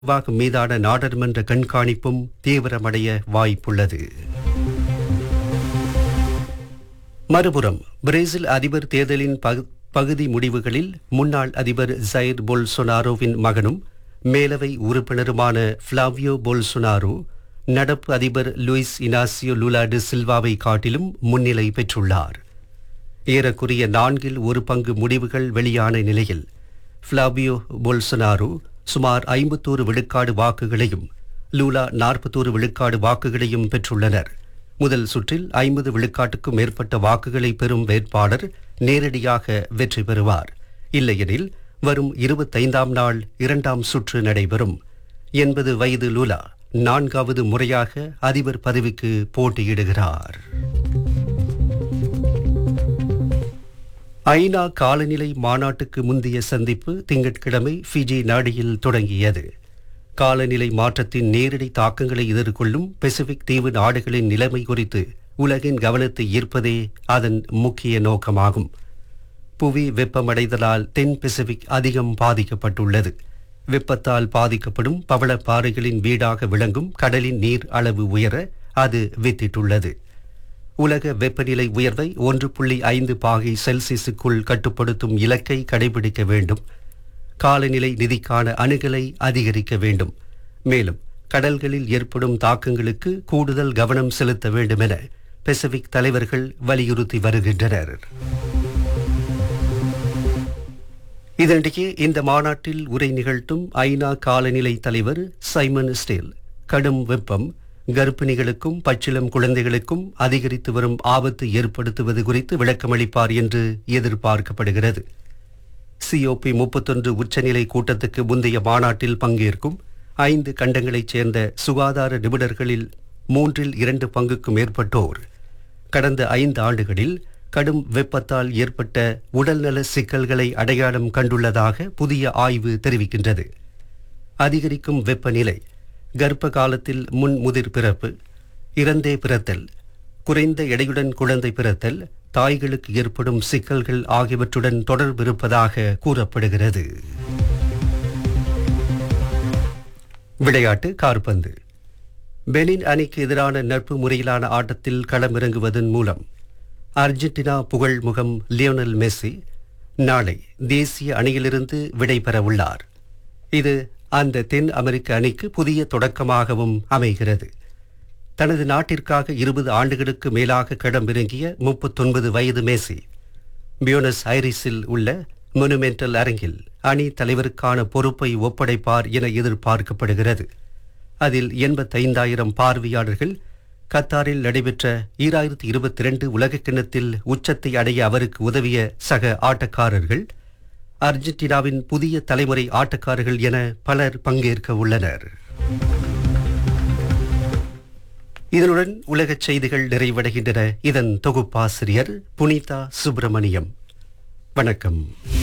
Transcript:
நிர்வாகம் மீதான நாடாளுமன்ற கண்காணிப்பும் தீவிரமடைய வாய்ப்புள்ளது மறுபுறம் பிரேசில் அதிபர் தேர்தலின் பகு- பகுதி முடிவுகளில் முன்னாள் அதிபர் ஜைர் பொல்சொனாரோவின் மகனும் மேலவை உறுப்பினருமான ஃப்ளாவியோ பொல்சொனாரோ நடப்பு அதிபர் லூயிஸ் இனாசியோ லுலா டி சில்வாவை காட்டிலும் முன்னிலை பெற்றுள்ளார் ஏறக்குறைய நான்கில் ஒரு பங்கு முடிவுகள் வெளியான நிலையில் ஃப்ளாவியோ பொல்சனாரோ சுமார் ஐம்பத்தோரு விழுக்காடு வாக்குகளையும் லூலா நாற்பத்தோரு விழுக்காடு வாக்குகளையும் பெற்றுள்ளனர் முதல் சுற்றில் ஐம்பது விழுக்காட்டுக்கும் மேற்பட்ட வாக்குகளை பெறும் வேட்பாளர் நேரடியாக வெற்றி பெறுவார் இல்லையெனில் வரும் இருபத்தைந்தாம் நாள் இரண்டாம் சுற்று நடைபெறும் எண்பது வயது லூலா நான்காவது முறையாக அதிபர் பதவிக்கு போட்டியிடுகிறார் ஐநா காலநிலை மாநாட்டுக்கு முந்தைய சந்திப்பு திங்கட்கிழமை ஃபிஜி நாடியில் தொடங்கியது காலநிலை மாற்றத்தின் நேரடி தாக்கங்களை எதிர்கொள்ளும் பசிபிக் தீவு நாடுகளின் நிலைமை குறித்து உலகின் கவனத்தை ஈர்ப்பதே அதன் முக்கிய நோக்கமாகும் புவி வெப்பமடைதலால் தென் பசிபிக் அதிகம் பாதிக்கப்பட்டுள்ளது வெப்பத்தால் பாதிக்கப்படும் பவளப்பாறைகளின் வீடாக விளங்கும் கடலின் நீர் அளவு உயர அது வித்திட்டுள்ளது உலக வெப்பநிலை உயர்வை ஒன்று புள்ளி ஐந்து பாகை செல்சியஸுக்குள் கட்டுப்படுத்தும் இலக்கை கடைபிடிக்க வேண்டும் காலநிலை நிதிக்கான அணுகலை அதிகரிக்க வேண்டும் மேலும் கடல்களில் ஏற்படும் தாக்கங்களுக்கு கூடுதல் கவனம் செலுத்த வேண்டும் என பசிபிக் தலைவர்கள் வலியுறுத்தி வருகின்றனர் இதனிடையே இந்த மாநாட்டில் உரை நிகழ்த்தும் ஐநா காலநிலை தலைவர் சைமன் ஸ்டேல் கடும் வெப்பம் கர்ப்பிணிகளுக்கும் பச்சிளம் குழந்தைகளுக்கும் அதிகரித்து வரும் ஆபத்து ஏற்படுத்துவது குறித்து விளக்கமளிப்பார் என்று எதிர்பார்க்கப்படுகிறது சிஓபி முப்பத்தொன்று உச்சநிலை கூட்டத்துக்கு முந்தைய மாநாட்டில் பங்கேற்கும் ஐந்து கண்டங்களைச் சேர்ந்த சுகாதார நிபுணர்களில் மூன்றில் இரண்டு பங்குக்கு மேற்பட்டோர் கடந்த ஐந்து ஆண்டுகளில் கடும் வெப்பத்தால் ஏற்பட்ட உடல்நல சிக்கல்களை அடையாளம் கண்டுள்ளதாக புதிய ஆய்வு தெரிவிக்கின்றது அதிகரிக்கும் வெப்பநிலை கர்ப்ப காலத்தில் முன் முதிர் பிறப்பு இறந்தே பிறத்தல் குறைந்த எடையுடன் குழந்தை பிறத்தல் தாய்களுக்கு ஏற்படும் சிக்கல்கள் ஆகியவற்றுடன் தொடர்பிருப்பதாக கூறப்படுகிறது விளையாட்டு கார்பந்து பெனின் அணிக்கு எதிரான நட்பு முறையிலான ஆட்டத்தில் களமிறங்குவதன் மூலம் அர்ஜென்டினா புகழ் முகம் லியோனல் மெஸ்ஸி நாளை தேசிய அணியிலிருந்து விடைபெற உள்ளார் இது அந்த தென் அமெரிக்க அணிக்கு புதிய தொடக்கமாகவும் அமைகிறது தனது நாட்டிற்காக இருபது ஆண்டுகளுக்கு மேலாக களமிறங்கிய முப்பத்தொன்பது வயது மேசி பியூனஸ் ஐரிஸில் உள்ள மொனுமெண்டல் அரங்கில் அணி தலைவருக்கான பொறுப்பை ஒப்படைப்பார் என எதிர்பார்க்கப்படுகிறது அதில் எண்பத்தைந்தாயிரம் பார்வையாளர்கள் கத்தாரில் நடைபெற்ற ஈராயிரத்தி இருபத்தி ரெண்டு உலகக்கிண்ணத்தில் உச்சத்தை அடைய அவருக்கு உதவிய சக ஆட்டக்காரர்கள் அர்ஜென்டினாவின் புதிய தலைமுறை ஆட்டக்காரர்கள் என பலர் பங்கேற்க உள்ளனர் இதனுடன் உலகச் செய்திகள் நிறைவடைகின்றன இதன் தொகுப்பாசிரியர் புனிதா சுப்பிரமணியம் வணக்கம்